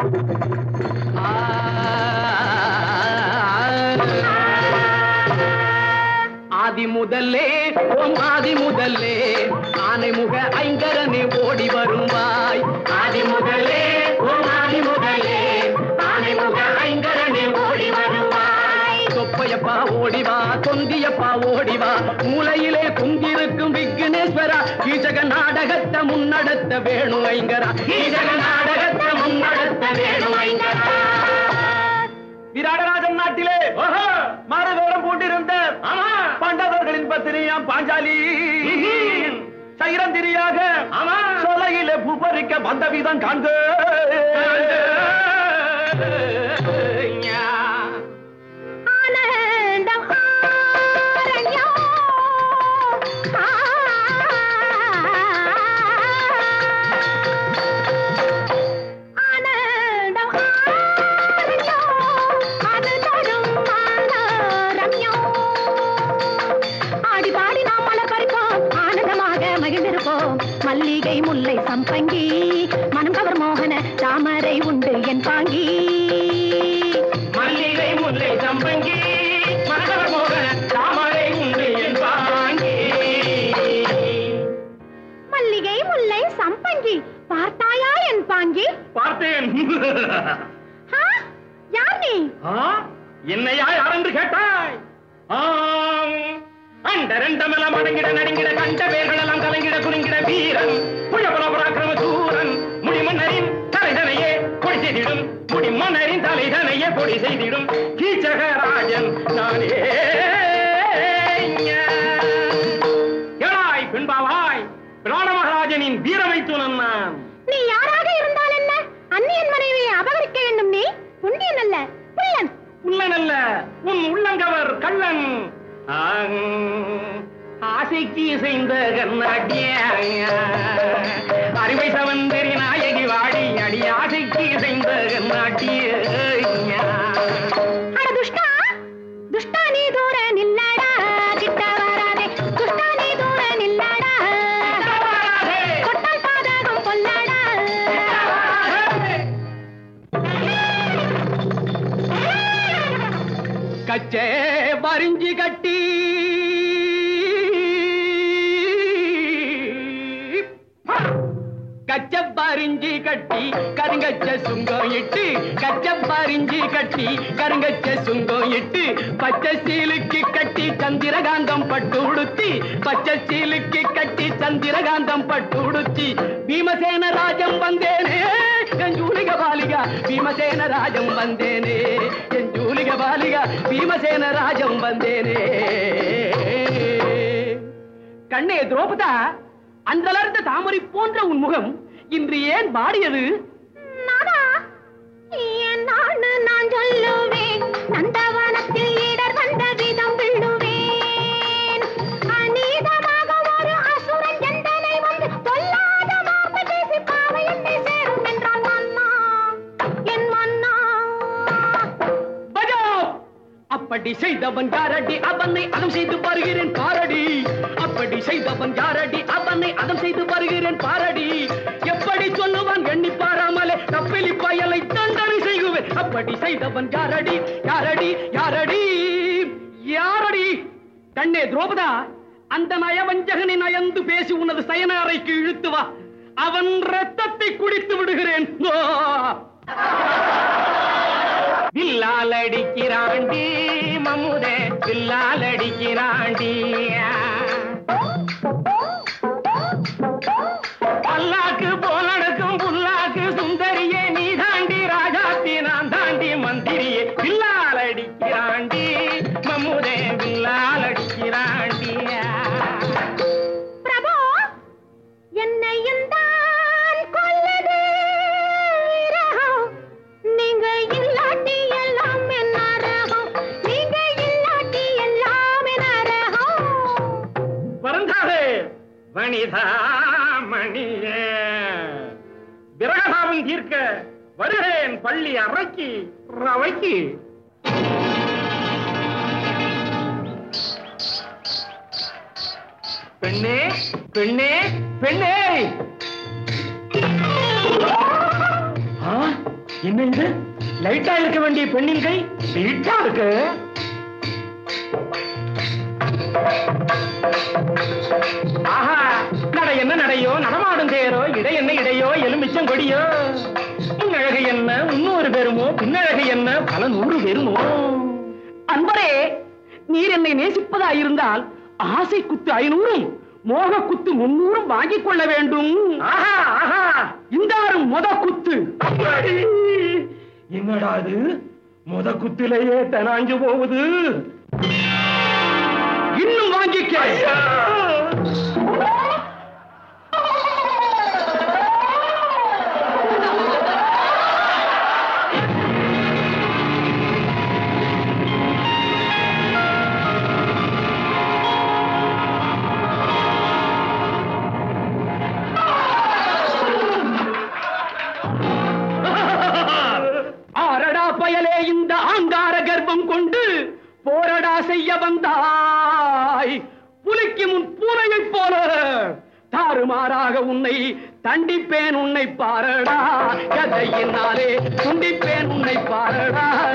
ஆதி முதல்லே ஓம் ஆதி முதல்லே ஆனை முக ஐங்கரனே ஓடி வருவாய் ஆதி முதல்லே ஓம் ஆதி முதல்லே ஆனை முக ஐங்கரனே ஓடி வருவாய் தொப்பையப்பா ஓடிவா தொந்தியப்பா ஓடிவா மூலையிலே குந்திருக்கும் விக்னேஸ்வரா கீச்சக நாடகத்தை முன்னடத்த வேணு ஐங்கரா கீச்சக நாடகத்தை முன்னடத்த வேணு ஐங்கரா விராடராஜன் நாட்டிலே மாறுவேடம் பூண்டிருந்த பாண்டவர்களின் பத்தினியாம் பாஞ்சாலி சைரந்திரியாக சோலையிலே பூபரிக்க வந்த விதம் காண்க ஆனந்தம் ஆரண்யம் ஆனந்தம் ஆரண்யம் அது தரும் ஆனரம்யம் ஆடி பாடி நாம் மலர் பறிப்போம் ஆனந்தமாக மகிழ்ந்திருப்போம் மல்லிகை முல்லை சம்பங்கி மனம் கவர் மோகன தாமரை உண்டு என் பாங்கி மல்லிகை முல்லை சம்பங்கி மனதவர் மோகன தாமரை உண்டு என் பாங்கி மல்லிகை முல்லை சம்பங்கி பார்த்தாயா என் பாங்கி பார்த்தேன் ஆ, யார் நீ ஆ? என்னையா யார் என்று கேட்டாய் ஆம். அண்ட ரெண்டமெல்லாம் அடங்கிட நடுங்கிட கண்ட பேர்களெல்லாம் கலங்கிட குறுங்கிட வீரன் புயபல பராக்கிரம சூரன் முடிமன்னரின் தலைதனையே கொடி செய்திடும் முடிமன்னரின் தலைதனையே கொடி செய்திடும் கீச்சகராஜன் நானே எழாய் பின்பாவாய் பிராண மகாராஜனின் வீரமை துணன் நான் நீ யாராக இருந்தால் என்ன அந்நியன் மனைவியை அபகரிக்க வேண்டும் நீ புண்ணியன் அல்ல புள்ளன் உள்ளனல்ல உன் உள்ளங்கவர் கள்ளன் ஆங், ஆசைக்கு இசைந்த கண்ணாட்டிய அறிவை சவந்தரி நாயகி வாடி அடி ஆசைக்கு இசைந்த கண்ணாட்டிய அட துஷ்டா துஷ்டா நீ தூர நில்லடா கிட்ட வராதே துஷ்டா நீ தூர நில்லடா கொட்டால் பாதகம் கொல்லடா கச்சே வரிஞ்சி கட்டி கச்ச பரிஞ்சி கட்டி கருங்கச்ச சுங்கம் இட்டு கச்ச பரிஞ்சி கட்டி கருங்கச்ச சுங்கம் இட்டு பச்சை சீலுக்கு கட்டி சந்திரகாந்தம் பட்டு உடுத்தி பச்சை சீலுக்கு கட்டி சந்திரகாந்தம் பட்டு உடுத்தி பீமசேன ராஜம் வந்தேனே என் ஜூலிக பாலிகா பீமசேன ராஜம் வந்தேனே என் ஜூலிக பாலிகா பீமசேன ராஜம் வந்தேனே கண்ணே துரோபதா அன்றலர்ந்த தாமரை போன்ற உன் முகம் இன்று ஏன் வாடியது நானா என் நான்னு நான் சொல்லுவேன் நந்தவனத்தில் இடர் வந்த விதம் விழுவேன் அநீதமாக ஒரு அசுரன் எந்தனை வந்து பொல்லாத வார்த்தை பேசி பாவை என்னை சேரும் என்றான் மன்னா என் மன்னா பஜோ அப்படி செய்தவன் யாரடி அவனை அதம் செய்து வருகிறேன் பாரடி அப்படி செய்தவன் யாரடி அவனை அதம் செய்து வருகிறேன் பாரடி எப்படி சொல்லுவான் எண்ணி பாராமலே தப்பிலி பயலை தண்டனை செய்குவேன் அப்படி செய்தவன் யாரடி யாரடி யாரடி யாரடி கண்ணே துரோபதா அந்த நயவஞ்சகனை நயந்து பேசி உனது சயன அறைக்கு இழுத்து வா அவன் ரத்தத்தை குடித்து விடுகிறேன் ஓ! வில்லால் அடிக்கிறாண்டி மமுதே வில்லால் அடிக்கிறாண்டி பல்லாக்கு போல் நடக்கும் புல்லாக்கு சுந்தரியே நீ தாண்டி ராஜாத்தி நான் தாண்டி மந்திரியே வில்லால் அடிக்கிறாண்டி மமுதே வில்லால் அடிக்கிறாண்டி பிரபு என்னையும் தான் கொல்லது விரகம். நீங்க இல்லாட்டி எல்லாம் என்ன ரகம் நீங்க இல்லாட்டி எல்லாம் என்ன ரகம் வருந்தாதே வனிதா மணியே விரகதாபம் தீர்க்க வருகிறேன் பள்ளி அறைக்கு ரவைக்கு பெண்ணே பெண்ணே பெண்ணே ஆ, என்ன இது லைட்டா இருக்க வேண்டிய பெண்ணின் கை வீட்டா இருக்கு ஆஹா நடை என்ன நடையோ நடமாடும் தேரோ இடை என்ன இடையோ எலுமிச்சம் கொடியோ முன்னழகு என்ன முன்னூறு பெருமோ பின்னழகு என்ன பல நூறு பெருமோ அன்பரே நீர் என்னை நேசிப்பதாயிருந்தால் ஆசை குத்து ஐநூறும் மோக குத்து முன்னூறும் வாங்கிக் கொள்ள வேண்டும் ஆஹா ஆஹா இந்தாரும் மொத குத்து என்னடா இது மொத குத்திலேயே தனாஞ்சு போகுது இன்னும் வாங்கிக்க ஆரடா பயலே இந்த ஆங்கார கர்ப்பம் கொண்டு போரடா செய்ய வந்தாய் புலிக்கு முன் பூனையைப் போல தாறுமாறாக உன்னை தண்டிப்பேன் உன்னை பாரடா கதையினாலே துண்டிப்பேன் உன்னை பாரடா